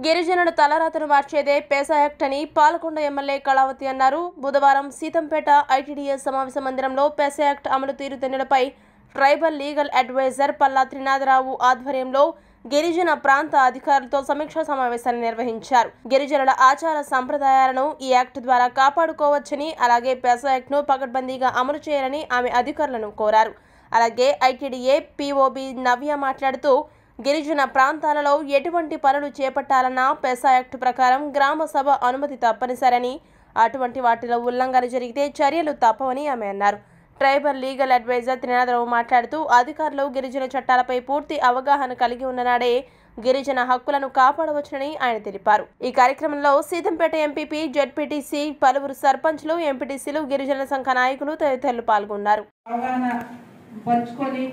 గిరిజనుల తలరాతను మార్చేదే పేసా యాక్ట్ అని పాలకొండ ఎమ్మెల్యే కళావతి అన్నారు బుధవారం సీతంపేట ఐటీడీఎస్ సమావేశ మందిరంలో పేసా యాక్ట్ అమలు తీరుతెన్నులపై tribal legal adviser Palla Trinatharao ఆధ్వర్యంలో గిరిజన ప్రాంత అధికారులతో సమీక్షా సమావేశాన్ని నిర్వహించారు గిరిజనుల ఆచార సంప్రదాయాలను ఈ యాక్ట్ ద్వారా కాపాడుకోవచ్చని అలాగే పేసా యాక్ట్ను పకడ్బందీగా అమలు చేయాలని ఆమె అధికారులను కోరారు అలాగే ఐటీడీఏ పీఓబీ నవ్య మాట్లాడుతూ గిరిజన ప్రాంతాలలో ఎటువంటి పనులు చేపట్టాలన్నా పెసా యాక్ట్ ప్రకారం గ్రామ సభ అనుమతి తప్పనిసరని అటువంటి వాటిలో ఉల్లంఘన జరిగితే చర్యలు తప్పవని ఆమె అన్నారు ట్రైబల్ లీగల్ అడ్వైజర్ త్రినాథరావు మాట్లాడుతూ అధికారులు గిరిజన చట్టాలపై పూర్తి అవగాహన కలిగి ఉన్ననాడే గిరిజన హక్కులను కాపాడవచ్చునని ఆయన తెలిపారు ఈ కార్యక్రమంలో సీతంపేట ఎంపీపీ జెడ్పీటీసీ పలువురు సర్పంచ్లు ఎంపీటీసీలు గిరిజన సంఘ నాయకులు తదితరులు పాల్గొన్నారు అవగాహన పరుచుకొని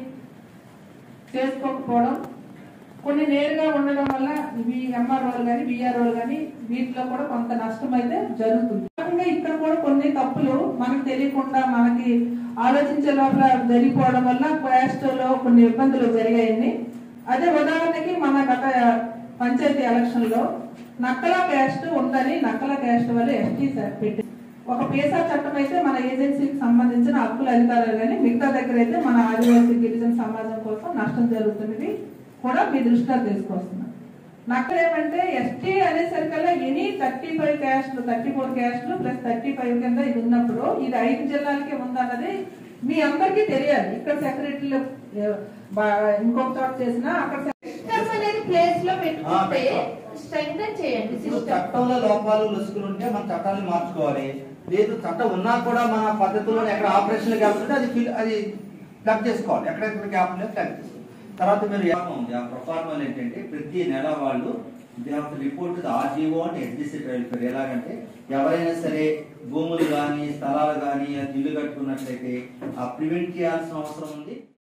చేసుకోకపోవడం కొన్ని నేరుగా ఉండడం వల్ల ఇవి ఎంఆర్ఓలు కానీ బిఆర్ఓలు కానీ వీటిలో కూడా కొంత నష్టం అయితే జరుగుతుంది కాకుండా ఇక్కడ కూడా కొన్ని తప్పులు మనకు తెలియకుండా మనకి ఆలోచించే లోపల జరిగిపోవడం వల్ల క్యాస్ట్ లో కొన్ని ఇబ్బందులు జరిగాయండి అదే ఉదాహరణకి మన గత పంచాయతీ ఎలక్షన్ లో నక్కల క్యాస్ట్ ఉందని నక్కల క్యాస్ట్ వల్ల ఎస్టీ పెట్టి ఒక పేసా చట్టం అయితే మన ఏజెన్సీకి సంబంధించిన హక్కుల అధికారులు కానీ మిగతా దగ్గర అయితే మన ఆదివాసీ గిరిజన సమాజం కోసం నష్టం జరుగుతున్నది కూడా మీ దృష్టిలో తీసుకొస్తున్నాం నక్కలు ఏమంటే ఎస్టీ అనేసరికల్లా any thirty five caste thirty four క్యాస్ట్లు ప్లస్ థర్టీ ఫైవ్ కింద ఇది ఉన్నప్పుడు ఇది ఐదు జిల్లాలకే ఉందన్నది మీ అందరికీ తెలియాలి ఇక్కడ సెక్రటరీలు ఇంకొక చోట చేసినా అక్కడ సిస్టమ్ అనేది ప్లేస్ లో పెట్టుకుంటే పెట్టాం. స్ట్రెంగ్తన్ చేయండి ఇప్పుడు సిస్టమ్ చట్టంలో లోపాలు లొసుగులు ఉంటే మన చట్టాన్ని మార్చుకోవాలి లేదు చట్టం ఉన్నా కూడా మన పద్ధతుల్లో ఎక్కడ ఆపరేషన్ గ్యాప్ ఉంటే అది ఫిల్ అది ప్లగ్ చేసుకోవాలి ఎక్కడెక్కడ గ్యాప్ లేదు ప్లగ్ చేసుకోవాలి తర్వాత మీరు ఏమో ఉంది ఆ ప్రొఫార్మల్ ఏంటంటే ప్రతి నెల వాళ్ళు దే హావ్ రిపోర్ట్ ఆర్జీఓ అంటే ఎస్డిసి వెల్ఫేర్ ఎలాగంటే ఎవరైనా సరే భూములు కానీ స్థలాలు కానీ ఇల్లు కట్టుకున్నట్లయితే ఆ ప్రివెంట్ చేయాల్సిన అవసరం ఉంది